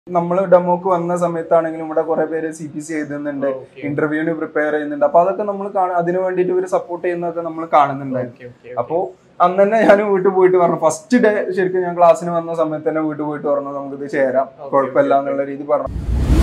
നമ്മൾ ഡെമോക്ക് വന്ന സമയത്താണെങ്കിലും ഇവിടെ കുറെ പേര് സി പി സി എഴുതുന്നുണ്ട് Okay. ഇന്റർവ്യൂവിന് പ്രിപ്പയർ ചെയ്യുന്നുണ്ട് അപ്പൊ അതൊക്കെ നമ്മൾ അതിന് വേണ്ടിയിട്ട് ഇവര് സപ്പോർട്ട് ചെയ്യുന്നതൊക്കെ നമ്മൾ കാണുന്നുണ്ടായിരുന്നു Okay, okay, okay. അപ്പോ അന്ന് തന്നെ ഞാൻ വീട്ടിൽ പോയിട്ട് പറഞ്ഞു ഫസ്റ്റ് ഡേ ശരിക്കും ഞാൻ ക്ലാസ്സിന് വന്ന സമയത്ത് തന്നെ വീട്ടിൽ പോയിട്ട് പറഞ്ഞു നമുക്കിത് ചേരാം Okay, കുഴപ്പമില്ല okay, എന്നുള്ള രീതി പറഞ്ഞു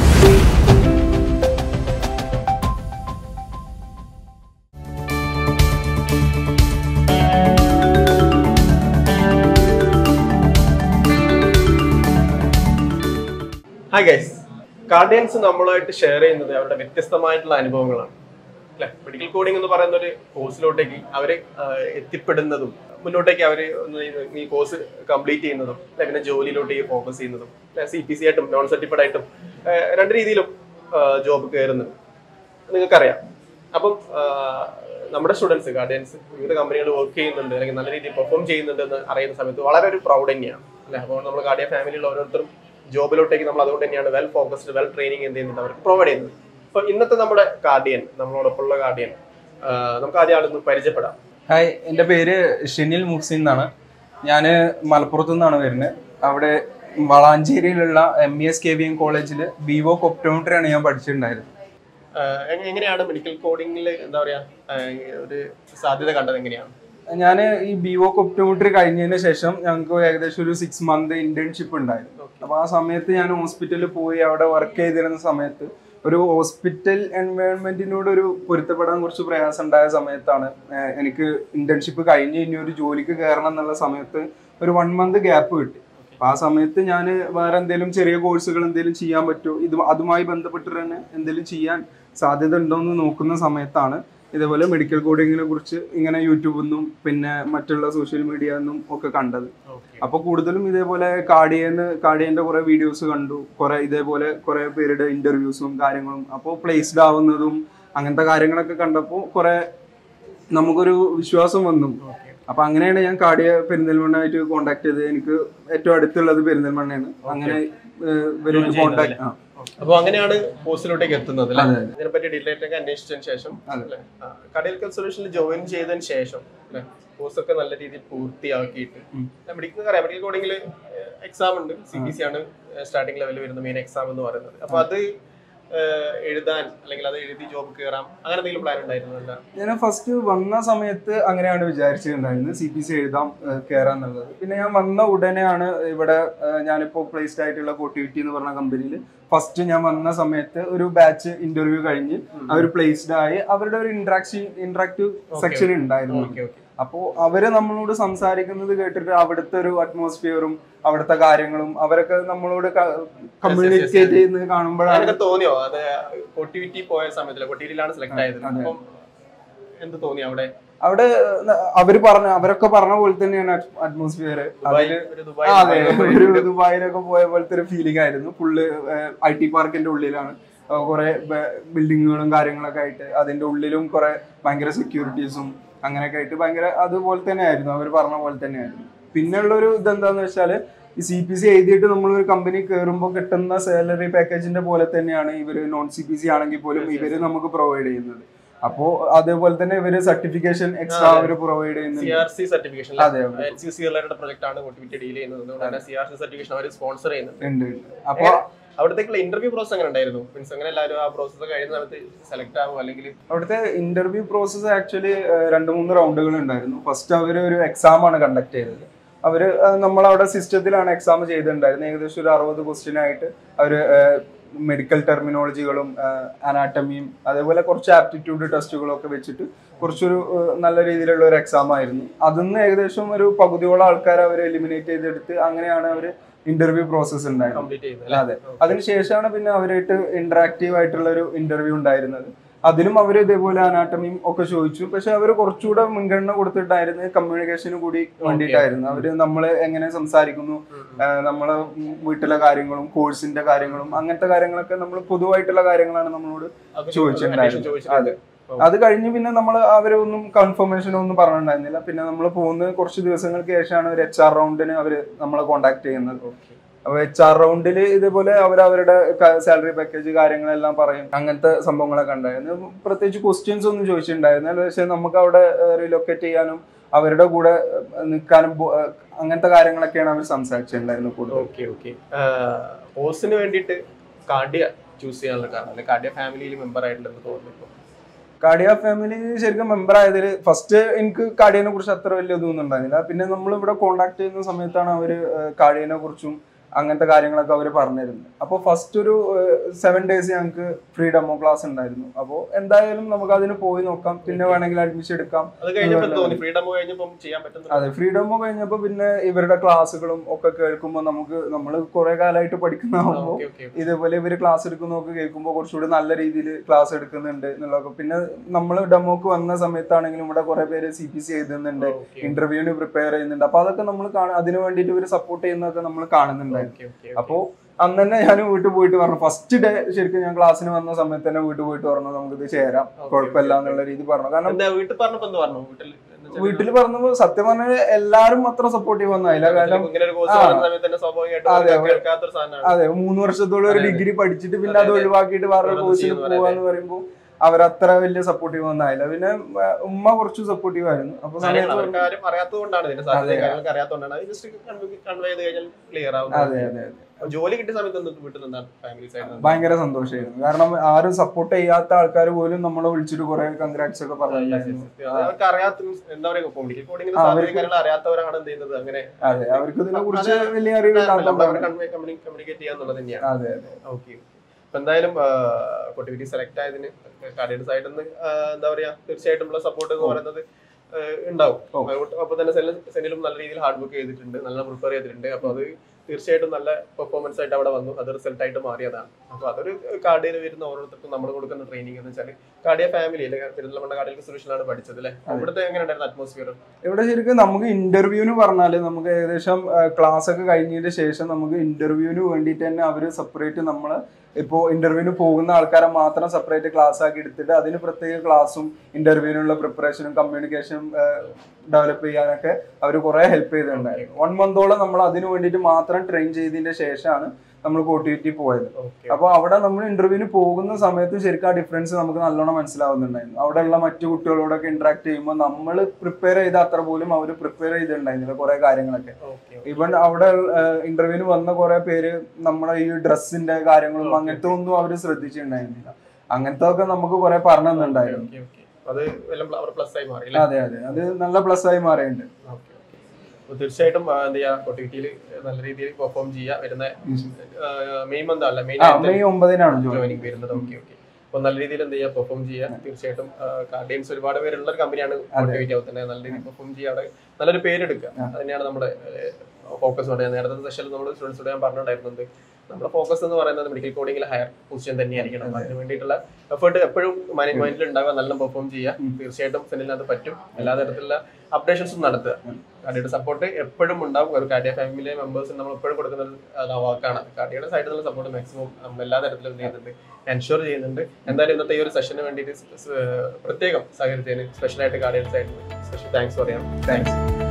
ഹായ് ഗൈസ് ഗാർഡിയൻസ് നമ്മളുമായിട്ട് ഷെയർ ചെയ്യുന്നത് അവരുടെ വ്യത്യസ്തമായിട്ടുള്ള അനുഭവങ്ങളാണ് അല്ലെ മെഡിക്കൽ കോഡിംഗ് എന്ന് പറയുന്ന ഒരു കോഴ്സിലോട്ടേക്ക് അവർ എത്തിപ്പെടുന്നതും മുന്നോട്ടേക്ക് അവർ ഈ കോഴ്സ് കംപ്ലീറ്റ് ചെയ്യുന്നതും അല്ലെ പിന്നെ ജോലിയിലോട്ടേക്ക് ഫോക്കസ് ചെയ്യുന്നതും സി പി സി ആയിട്ടും നോൺ സർട്ടിഫൈഡ് ആയിട്ടും ആ, രണ്ട് രീതിയിലും ജോബ് കയറുന്നത് നിങ്ങൾക്കറിയാം അപ്പം ആ, നമ്മുടെ സ്റ്റുഡൻസ് ഗാർഡിയൻസ് വിവിധ കമ്പനികൾ വർക്ക് ചെയ്യുന്നുണ്ട് അല്ലെങ്കിൽ നല്ല രീതിയിൽ പെർഫോം ചെയ്യുന്നുണ്ട് എന്ന് അറിയുന്ന സമയത്ത് വളരെ ഒരു പ്രൗഡ് തന്നെയാണ് അല്ലെ അപ്പോൾ നമ്മൾ ഗാർഡിയൻ ഫാമിലിയുള്ള ഓരോരുത്തരും ജോബിലോട്ടേക്ക് നമ്മൾ അതുകൊണ്ട് തന്നെയാണ് വെൽ ഫോക്കസ്ഡ് വെൽ ട്രെയിനിങ് എന്ത് ചെയ്യുന്നുണ്ട് അവർക്ക് പ്രൊവൈഡ് ചെയ്യുന്നത് അപ്പോൾ ഇന്നത്തെ നമ്മുടെ ഗാർഡിയൻ നമ്മളോടൊപ്പമുള്ള ഗാർഡിയൻ നമുക്ക് ആദ്യം ആളൊന്ന് പരിചയപ്പെടാം ഹായ് എൻ്റെ പേര് ഷെനിൽ മുഹ്സിൻ എന്നാണ് ഞാൻ മലപ്പുറത്തു നിന്നാണ് വരുന്നത് അവിടെ വളാഞ്ചേരിയിലുള്ള M E S K V M കോളേജിൽ ബിവോ കൊപ്റ്റോമെട്രിയാണ് ഞാൻ പഠിച്ചിട്ടുണ്ടായിരുന്നത് ആഹ് എങ്ങ- എങ്ങനെയാണ് മെഡിക്കൽ കോഡിംഗിൽ എന്താ പറയാ ആഹ് ഒരു സാധ്യത കണ്ടത് എങ്ങനെയാണ് ഞാൻ ഈ ബിവോ കൊപ്റ്റോമെട്രി കഴിഞ്ഞതിന് ശേഷം ഞങ്ങൾക്ക് ഏകദേശം ഒരു സിക്സ് മന്ത് ഇന്റേൺഷിപ്പ് ഉണ്ടായിരുന്നു Okay. അപ്പൊ ആ സമയത്ത് ഞാൻ ഹോസ്പിറ്റലിൽ പോയി അവിടെ വർക്ക് ചെയ്തിരുന്ന സമയത്ത് ഒരു ഹോസ്പിറ്റൽ എൻവയോൺമെന്റിനോട് ഒരു പൊരുത്തപ്പെടാൻ കുറച്ച് പ്രയാസം ഉണ്ടായ സമയത്താണ് ഏഹ് എനിക്ക് ഇന്റേൺഷിപ്പ് കഴിഞ്ഞ് ഇനി ഒരു ജോലിക്ക് കയറണം എന്നുള്ള സമയത്ത് ഒരു വൺ മന്ത് ഗ്യാപ്പ് കിട്ടി അപ്പൊ ആ സമയത്ത് ഞാൻ വേറെ എന്തെങ്കിലും ചെറിയ കോഴ്സുകൾ എന്തെങ്കിലും ചെയ്യാൻ പറ്റുമോ ഇത് അതുമായി ബന്ധപ്പെട്ട് തന്നെ എന്തെങ്കിലും ചെയ്യാൻ സാധ്യത ഉണ്ടോ എന്ന് നോക്കുന്ന സമയത്താണ് ഇതേപോലെ മെഡിക്കൽ കോഡിങ്ങിനെ കുറിച്ച് ഇങ്ങനെ യൂട്യൂബിൽ നിന്നും പിന്നെ മറ്റുള്ള സോഷ്യൽ മീഡിയ നിന്നും ഒക്കെ കണ്ടത് അപ്പൊ കൂടുതലും ഇതേപോലെ കാർഡിയന്ന് കാർഡിയന്റെ കുറെ വീഡിയോസ് കണ്ടു കുറെ ഇതേപോലെ കുറെ പേരുടെ ഇന്റർവ്യൂസും കാര്യങ്ങളും അപ്പോൾ പ്ലേസ്ഡ് ആവുന്നതും അങ്ങനത്തെ കാര്യങ്ങളൊക്കെ കണ്ടപ്പോൾ കുറെ നമുക്കൊരു വിശ്വാസം വന്നു അപ്പൊ അങ്ങനെയാണ് ഞാൻ കാർഡിയ പെരിന്തൽമണ്ണായിട്ട് കോണ്ടാക്ട് ചെയ്തത് എനിക്ക് ഏറ്റവും അടുത്തുള്ളത് പെരിന്തൽമണ്ണയാണ് അങ്ങനെ ഏഹ്, ഇവരോട് Join കോണ്ടാക്ട് ചെയ്യുന്നത് അപ്പൊ അങ്ങനെയാണ് കോഴ്സിലോട്ടേക്ക് എത്തുന്നത് അല്ലേ അതെ, അതെ. ഇതിനെപ്പറ്റി ഡീറ്റെയിൽ ഒക്കെ അന്വേഷിച്ചതിന് ശേഷം അതെ. കടയിൽക്കൽ സൊല്യൂഷനിൽ ജോയിൻ ചെയ്തതിന് ശേഷം അല്ലെ കോഴ്സ് ഒക്കെ നല്ല രീതിയിൽ പൂർത്തിയാക്കിയിട്ട് ഉം. മെഡിക്കൽ അറിയാം മെഡിക്കൽ കോഡിംഗിൽ എക്സാം ഉണ്ട് സി ബി സി ആണ് സ്റ്റാർട്ടിംഗ് ലെവലിൽ വരുന്ന മെയിൻ എക്സാം എന്ന് പറയുന്നത് അപ്പൊ അത് ഏഹ്, എഴുതാൻ അല്ലെങ്കിൽ അത് എഴുതി ജോബ് കയറാം അങ്ങനെ എന്തെങ്കിലും പ്ലാൻ ഉണ്ടായിരുന്നല്ല ഞാൻ ഫസ്റ്റ് വന്ന സമയത്ത് അങ്ങനെയാണ് വിചാരിച്ചിട്ടുണ്ടായിരുന്നത് സി പി സി എഴുതാം ഏഹ്, കയറാന്നുള്ളത് പിന്നെ ഞാൻ വന്ന ഉടനെയാണ് ഇവിടെ ഏഹ്, ഞാനിപ്പോ പ്ലേസ്ഡ് ആയിട്ടുള്ള കോട്ടിവിറ്റി എന്ന് പറഞ്ഞ കമ്പനിയിൽ ഫസ്റ്റ് ഞാൻ വന്ന സമയത്ത് ഒരു ബാച്ച് ഇന്റർവ്യൂ കഴിഞ്ഞ് അവർ പ്ലേസ്ഡ് ആയി അവരുടെ ഒരു ഇന്ററാക്ഷൻ ഇന്ററാക്റ്റീവ് സെക്ഷൻ ഉണ്ടായിരുന്നു ഓക്കെ ഓക്കെ അപ്പോൾ അവര് നമ്മളോട് സംസാരിക്കുന്നത് കേട്ടിട്ട് അവിടുത്തെ ഒരു അറ്റ്മോസ്ഫിയറും അവിടുത്തെ കാര്യങ്ങളും അവരൊക്കെ നമ്മളോട് കമ്മ്യൂണിക്കേറ്റ് ചെയ്യുന്നത് കാണുമ്പോഴാണ് അങ്ങനെയൊക്കെ തോന്നിയോ അത് കൊട്ടിവിറ്റി പോയ സമയത്തില്ല കൊട്ടിവിറ്റിയിലാണ് സെലക്ട് ആയത് അതെ. അപ്പം എന്ത് തോന്നി അവിടെ അവിടെ അവര് പറഞ്ഞ അവരൊക്കെ പറഞ്ഞ പോലെ തന്നെയാണ് അറ്റ്മോസ്ഫിയർ ദുബായ് അതില് ഒരു ആ, അതെ ദുബായ് ഒരു ദുബായിലൊക്കെ പോയ പോലത്തെ ഒരു ഫീലിംഗ് ആയിരുന്നു ഫുള്ള് ഐ ടി പാർക്കിന്റെ ഉള്ളിലാണ് ആ, കുറെ ബിൽഡിങ്ങുകളും കാര്യങ്ങളൊക്കെ ആയിട്ട് അതിന്റെ ഉള്ളിലും കുറെ ഭയങ്കര സെക്യൂരിറ്റീസും അങ്ങനെയൊക്കെ ആയിട്ട് ഭയങ്കര അതുപോലെ തന്നെ ആയിരുന്നു അവർ പറഞ്ഞ പോലെ തന്നെയായിരുന്നു പിന്നെയുള്ള ഒരു ഇതെന്താന്ന് വെച്ചാല് ഈ സി പി സി എഴുതിയിട്ട് നമ്മൾ ഒരു കമ്പനി കയറുമ്പോൾ കിട്ടുന്ന സാലറി പാക്കേജിന്റെ പോലെ തന്നെയാണ് ഇവര് നോൺ സി പി സി ആണെങ്കിൽ പോലും Yes, yes, ഇവര് നമുക്ക് പ്രൊവൈഡ് ചെയ്യുന്നത് അപ്പോ അതേപോലെ തന്നെ ഇവര് സർട്ടിഫിക്കേഷൻ എക്സ്ട്രാ അതെ. അവർ പ്രൊവൈഡ് സി ചെയ്യുന്നുണ്ട് ആർ സി സർട്ടിഫിക്കേഷൻ അതെ, അതെ. എൻ സി സി എല്ലാവരുടെ പ്രൊജക്ട് ആണ് കൊട്ടിവിറ്റി ഡീൽ ചെയ്യുന്നത് അതുകൊണ്ട് തന്നെ സി ആർ സി സർട്ടിഫിക്കേഷൻ അവർ സ്പോൺസർ ചെയ്യുന്നുണ്ട് ഉണ്ട് ഉണ്ട്. അപ്പൊ അവിടത്തേക്കുള്ള ഇന്റർവ്യൂ പ്രോസസ് എങ്ങനെ ഉണ്ടായിരുന്നു മീൻസ് അങ്ങനെ എല്ലാവരും ആ പ്രോസസ് കഴിയുന്ന സമയത്ത് സെലക്ട് ആവും അല്ലെങ്കിൽ അവിടുത്തെ ഇന്റർവ്യൂ പ്രോസസ്സ് ആക്ച്വലി രണ്ട് മൂന്ന് റൗണ്ടുകൾ ഉണ്ടായിരുന്നു ഫസ്റ്റ് അവർ ഒരു എക്സാം ആണ് കണ്ടക്ട് ചെയ്തത് അവര് നമ്മളവിടെ സിസ്റ്റത്തിലാണ് എക്സാം ചെയ്തിട്ടുണ്ടായിരുന്നത് ഏകദേശം ഒരു അറുപത് ക്വസ്റ്റ്യൻ ആയിട്ട് അവര് മെഡിക്കൽ ടെർമിനോളജികളും അനാട്ടമിയും അതേപോലെ കുറച്ച് ആപ്റ്റിറ്റ്യൂഡ് ടെസ്റ്റുകളും ഒക്കെ വെച്ചിട്ട് കുറച്ചൊരു ഏഹ്, നല്ല രീതിയിലുള്ള ഒരു എക്സാം ആയിരുന്നു അതിന്ന് ഏകദേശം ഒരു പകുതിയോളം ആൾക്കാർ അവർ എലിമിനേറ്റ് ചെയ്തെടുത്ത് അങ്ങനെയാണ് അവർ ഇന്റർവ്യൂ പ്രോസസ്സ് ഉണ്ടായിരുന്നത് കംപ്ലീറ്റ് ചെയ്യുന്നത് അതെ അതിനുശേഷമാണ് പിന്നെ അവരായിട്ട് ഇന്ററാക്റ്റീവ് ആയിട്ടുള്ള ഒരു ഇന്റർവ്യൂ ഉണ്ടായിരുന്നത് അതിലും അവർ ഇതേപോലെ അനാട്ടമിയും ഒക്കെ ചോദിച്ചു പക്ഷെ അവർ കുറച്ചുകൂടെ മുൻഗണന കൊടുത്തിട്ടായിരുന്നു കമ്മ്യൂണിക്കേഷന് കൂടി വേണ്ടിയിട്ടായിരുന്നു അവര് നമ്മൾ എങ്ങനെ സംസാരിക്കുന്നു ആഹ് നമ്മളെ വീട്ടിലെ കാര്യങ്ങളും കോഴ്സിന്റെ കാര്യങ്ങളും അങ്ങനത്തെ കാര്യങ്ങളൊക്കെ നമ്മൾ പൊതുവായിട്ടുള്ള കാര്യങ്ങളാണ് നമ്മളോട് ചോദിച്ചിട്ടുണ്ടായിരുന്നു. അതെ. അത് കഴിഞ്ഞ് പിന്നെ നമ്മൾ അവരൊന്നും കൺഫർമേഷൻ ഒന്നും പറഞ്ഞിട്ടുണ്ടായിരുന്നില്ല പിന്നെ നമ്മൾ പോകുന്ന കുറച്ച് ദിവസങ്ങൾക്ക് ശേഷമാണ് ഒരു എച്ച് ആർ റൗണ്ടിന് അവർ നമ്മളെ കോൺടാക്ട് ചെയ്യുന്നത് അപ്പൊ എച്ച് ആർ റൗണ്ടിൽ ഇതേപോലെ അവർ അവരുടെ സാലറി പാക്കേജ് കാര്യങ്ങളെല്ലാം പറയും അങ്ങനത്തെ സംഭവങ്ങളൊക്കെ ഉണ്ടായിരുന്നു പ്രത്യേകിച്ച് ക്വസ്റ്റ്യൻസ് ഒന്നും ചോദിച്ചിട്ടുണ്ടായിരുന്നില്ല പക്ഷെ നമുക്ക് അവിടെ റിലൊക്കേറ്റ് ചെയ്യാനും അവരുടെ കൂടെ ഏഹ്, നിൽക്കാനും പോ- ഏഹ്, അങ്ങനത്തെ കാര്യങ്ങളൊക്കെയാണ് അവർ സംസാരിച്ചിട്ടുണ്ടായിരുന്നു കൂടുതൽ ഓക്കെ ഓക്കെ കോഴ്സിന് വേണ്ടിയിട്ട് കാർഡിയ ചൂസ് ചെയ്യാനുള്ള കാരണം അല്ലെ കാർഡിയ ഫാമിലിയിൽ മെമ്പർ ആയിട്ടുണ്ടെന്ന് തോന്നുന്നു കാർഡിയ ഫാമിലി ശരിക്കും മെമ്പർ ആയതിൽ ഫസ്റ്റ് എനിക്ക് കാർഡിയനെ കുറിച്ച് അത്ര വലിയ ഇതൊന്നും ഉണ്ടായിരുന്നില്ല പിന്നെ നമ്മൾ ഇവിടെ കോണ്ടാക്ട് ചെയ്യുന്ന സമയത്താണ് അവര് കാർഡിയനെ കുറിച്ചും അങ്ങനത്തെ കാര്യങ്ങളൊക്കെ അവർ പറഞ്ഞിരുന്നത് അപ്പോൾ ഫസ്റ്റ് ഒരു സെവൻ ഡേയ്സ് ഞങ്ങൾക്ക് ഫ്രീ ഡെമോ ക്ലാസ് ഉണ്ടായിരുന്നു അപ്പോൾ എന്തായാലും നമുക്ക് അതിന് പോയി നോക്കാം പിന്നെ വേണമെങ്കിൽ അഡ്മിഷൻ എടുക്കാം അത് കഴിഞ്ഞപ്പോൾ തോന്നി ഫ്രീഡം കഴിഞ്ഞപ്പോൾ ചെയ്യാൻ പറ്റുന്ന അതെ ഫ്രീ ഡെമോ കഴിഞ്ഞപ്പോൾ പിന്നെ ഇവരുടെ ക്ലാസ്സുകളും ഒക്കെ കേൾക്കുമ്പോൾ നമുക്ക് നമ്മൾ കുറെ കാലമായിട്ട് പഠിക്കുന്നതാകുമ്പോൾ ഓക്കെ ഓക്കെ ഇതേപോലെ ഇവർ ക്ലാസ് എടുക്കുന്നതൊക്കെ കേൾക്കുമ്പോൾ കുറച്ചുകൂടി നല്ല രീതിയിൽ ക്ലാസ് എടുക്കുന്നുണ്ട് എന്നുള്ളതൊക്കെ പിന്നെ നമ്മൾ ഡെമോക്ക് വന്ന സമയത്താണെങ്കിലും ഇവിടെ കുറെ പേര് സി പി സി എഴുതുന്നുണ്ട് ഇന്റർവ്യൂവിന് പ്രിപ്പയർ ചെയ്യുന്നുണ്ട് അപ്പൊ അതൊക്കെ നമ്മൾ അതിന് വേണ്ടിയിട്ട് ഇവർ സപ്പോർട്ട് ചെയ്യുന്നതൊക്കെ നമ്മൾ കാണുന്നുണ്ടായിരുന്നു അപ്പോ അന്ന് തന്നെ ഞാൻ വീട്ടിൽ പോയിട്ട് പറഞ്ഞു ഫസ്റ്റ് ഡേ ശരിക്കും ഞാൻ ക്ലാസ്സിന് വന്ന സമയത്ത് തന്നെ വീട്ടിൽ പോയിട്ട് പറഞ്ഞു നമുക്ക് ഇത് ചേരാം Okay, കുഴപ്പമില്ല okay, എന്നുള്ള രീതി പറഞ്ഞു കാരണം എന്താ വീട്ടിൽ പറഞ്ഞപ്പോ എന്ത് പറഞ്ഞു വീട്ടിൽ എന്ന് വെച്ചാൽ വീട്ടിൽ പറഞ്ഞപ്പോ സത്യം പറഞ്ഞാൽ എല്ലാരും അത്ര സപ്പോർട്ടീവ് ഒന്നായില്ല കാരണം ഇങ്ങനെ ഒരു കോഴ്സ് ആ. പറയുന്ന സമയത്ത് തന്നെ സ്വാഭാവികമായിട്ടും അതെ, അവർക്ക് കേൾക്കാത്തൊരു സാധനമാണ് അതെ മൂന്ന് വർഷത്തോളം ഒരു അതെ, അതെ. ഡിഗ്രി പഠിച്ചിട്ട് പിന്നെ അത് അതെ, അതെ. ഒഴിവാക്കിയിട്ട് വേറെ വേറൊന്ന് കോഴ്സിന് ചെയ്യുന്നു, അതെ, പോവാന്ന് പറയുമ്പോൾ അവരത്ര വലിയ സപ്പോർട്ടീവ് ഒന്നായില്ല പിന്നെ ആ, ഉമ്മ കുറച്ച് സപ്പോർട്ടീവ് ആയിരുന്നു അപ്പൊ കാര്യങ്ങൾ സമയത്ത് അവർക്ക് ആരും അറിയാത്തതുകൊണ്ടാണ് ഇതിന്റെ സാധ്യത അതെ. കാര്യങ്ങളൊക്കെ അറിയാത്തതുകൊണ്ടാണ് അത് ജസ്റ്റ് കൺവേ ചെയ്ത് കഴിഞ്ഞാൽ ക്ലിയർ ആവും അതെ അതെ അതെ ജോലി കിട്ടിയ സമയത്ത് എന്ത് വീട്ടിൽ നിന്നാണ് ഫാമിലി സൈഡ് ഭയങ്കര സന്തോഷമായിരുന്നു കാരണം ആരും സപ്പോർട്ട് ചെയ്യാത്ത ആൾക്കാർ പോലും നമ്മളെ വിളിച്ചിട്ട് കുറെ കൺഗ്രാറ്റ്സ് ഒക്കെ പറഞ്ഞിട്ടുണ്ടായിരുന്നു അവർക്ക് അറിയാത്ത means എന്താ പറയുക മെഡിക്കൽ കോഡിങ്ങിന് ആ, സാധ്യത അവർക്ക് കാര്യങ്ങൾ അറിയാത്തവരാണ് എന്ത് ചെയ്യുന്നത് അങ്ങനെ അതെ അവർക്ക് ഇതിനെ കുറിച്ച് വലിയ അറിവില്ലാത്തതുകൊണ്ടാണ് കമ്മ്യൂണിക്കേറ്റ് ചെയ്യാന്നുള്ളത് തന്നെയാണ് അതെ അതെ ഓക്കെ അപ്പൊ എന്തായാലും കൊട്ടിവിറ്റി സെലക്ട് ആയതിന് കാർഡിയൻ സൈഡിൽ നിന്ന് എന്താ പറയാ തീർച്ചയായിട്ടും ഉള്ള സപ്പോർട്ട് എന്ന് പറയുന്നത് ആ, ഉണ്ടാവും ഓ. അപ്പൊ തന്നെ സെനിലും സെനിലും നല്ല രീതിയിൽ ഹാർഡ് വർക്ക് ചെയ്തിട്ടുണ്ട് നല്ല പ്രിപ്പയർ ചെയ്തിട്ടുണ്ട് അപ്പൊ അത് തീർച്ചയായിട്ടും നല്ല പെർഫോമൻസ് ആയിട്ട് അവിടെ വന്നു അത് റിസൾട്ട് ആയിട്ട് മാറിയതാണ് അപ്പൊ അതൊരു കാർഡിയയിൽ വരുന്ന ഓരോരുത്തർക്കും നമ്മൾ കൊടുക്കുന്ന ട്രെയിനിങ് എന്ന് വെച്ചാൽ കാർഡിയ ഫാമിലി അല്ലെ പെരുന്തൽമണ്ണ കാർഡിയൽ സൊല്യൂഷനാണ് പഠിച്ചത് അല്ലെ അവിടുത്തെ എങ്ങനെ ഉണ്ടായിരുന്നു അറ്റ്മോസ്ഫിയർ ഇവിടെ ശരിക്കും നമുക്ക് ഇന്റർവ്യൂവിന് പറഞ്ഞാല് നമുക്ക് ഏകദേശം ക്ലാസ് ഒക്കെ കഴിഞ്ഞതിന് ശേഷം നമുക്ക് ഇന്റർവ്യൂവിന് വേണ്ടിയിട്ട് തന്നെ അവര് സെപ്പറേറ്റ് നമ്മൾ ഇപ്പോൾ ഇന്റർവ്യൂവിന് പോകുന്ന ആൾക്കാരെ മാത്രം സെപ്പറേറ്റ് ക്ലാസ് ആക്കി എടുത്തിട്ട് അതിന് പ്രത്യേക ക്ലാസ്സും ഇന്റർവ്യൂവിനുള്ള പ്രിപ്പറേഷനും കമ്മ്യൂണിക്കേഷനും ഡെവലപ്പ് ചെയ്യാനൊക്കെ അവർ കുറെ ഹെൽപ്പ് ചെയ്തിട്ടുണ്ടായിരുന്നു വൺ മന്തോളം നമ്മൾ അതിന് വേണ്ടിയിട്ട് മാത്രം ട്രെയിൻ ചെയ്തതിന്റെ ശേഷമാണ് നമ്മൾ കോട്ടിവിറ്റി പോയത് ഓക്കെ അപ്പൊ അവിടെ നമ്മൾ ഇന്റർവ്യൂവിന് പോകുന്ന സമയത്ത് ശരിക്കും ആ ഡിഫറൻസ് നമുക്ക് നല്ലോണം മനസ്സിലാവുന്നുണ്ടായിരുന്നു അവിടെയുള്ള മറ്റു കുട്ടികളോടൊക്കെ ഇന്ററാക്ട് ചെയ്യുമ്പോൾ നമ്മൾ പ്രിപ്പയർ ചെയ്ത അത്ര പോലും അവർ പ്രിപ്പയർ ചെയ്തിട്ടുണ്ടായിരുന്നില്ല കുറെ കാര്യങ്ങളൊക്കെ ഓക്കെ ഇവൻ അവിടെ ഇന്റർവ്യൂവിന് വന്ന കുറെ പേര് നമ്മുടെ ഈ ഡ്രസ്സിന്റെ കാര്യങ്ങളും Okay. അങ്ങനത്തെ ഒന്നും അവർ ശ്രദ്ധിച്ചിട്ടുണ്ടായിരുന്നില്ല അങ്ങനത്തെ ഒക്കെ നമുക്ക് കുറെ പറഞ്ഞു തന്നിട്ടുണ്ടായിരുന്നു ഓക്കെ ഓക്കെ അത് എല്ലാം അവർ പ്ലസ് ആയി മാറി അല്ലേ അതെ അതെ അത് നല്ല പ്ലസ് ആയി മാറിയിട്ടുണ്ട് ഓക്കെ ഓക്കെ തീർച്ചയായിട്ടും ആ, എന്ത് ചെയ്യാ കൊട്ടിവിറ്റിയിൽ നല്ല രീതിയിൽ പെർഫോം ചെയ്യുക വരുന്ന മെയ് മന്ത് അല്ല മെയ് ആ മെയ് ഒമ്പതിനാണ് ജോയിൻ ജോയിനിങ് വരുന്നത് ഓക്കെ ഓക്കെ അപ്പൊ നല്ല രീതിയിൽ എന്ത് ചെയ്യുക പെർഫോം ചെയ്യുക തീർച്ചയായിട്ടും കാർഡിയൻസ് ഒരുപാട് പേരുള്ള ഒരു കമ്പനിയാണ് മോട്ടിവേറ്റ് ആവും തന്നെ നല്ല രീതിയിൽ പെർഫോം ചെയ്യുക അവിടെ നല്ലൊരു പേരെടുക്കുക ആ. അത് തന്നെയാണ് നമ്മുടെ ഫോക്കസ് പറയുന്നത് നേരത്തെ സെഷനിൽ നമ്മൾ സ്റ്റുഡൻസോട് ഞാൻ പറഞ്ഞിട്ടുണ്ടായിരുന്നത് നമ്മുടെ ഫോക്കസ് എന്ന് പറയുന്നത് മെഡിക്കൽ കോഡിംഗിൽ ഹയർ പൊസിഷൻ തന്നെയായിരിക്കണം അതിന് വേണ്ടിയിട്ടുള്ള എഫേർട്ട് എപ്പോഴും മൈൻഡിൽ ഉണ്ടാവുക നല്ല പെർഫോം ചെയ്യുക ഉം. തീർച്ചയായിട്ടും സെല്ലിനകത്ത് പറ്റും എല്ലാ തരത്തിലുള്ള അപ്ഡേഷൻസും നടത്തുക കാർഡിയുടെ സപ്പോർട്ട് എപ്പോഴും ഉണ്ടാവും ഒരു കാർഡിയ ഫാമിലി മെമ്പേഴ്സിന് നമ്മൾ എപ്പോഴും കൊടുക്കുന്ന ഒരു അത് ആ വാക്കാണ് കാർഡിയുടെ സൈഡിൽ നിന്നുള്ള സപ്പോർട്ട് മാക്സിമം നമ്മൾ എല്ലാ തരത്തിലും എന്ത് ചെയ്യുന്നുണ്ട് എൻഷുർ ചെയ്യുന്നുണ്ട് എന്തായാലും ഇന്നത്തെ ഈ ഒരു സെഷന് വേണ്ടിയിട്ട് സ് സ് പ്രത്യേകം സഹകരിച്ചതിന് സ്പെഷ്യലായിട്ട് കാർഡിയൻ സൈഡിൽ സ്പെഷ്യൽ താങ്ക്സ് പറയാം താങ്ക്സ്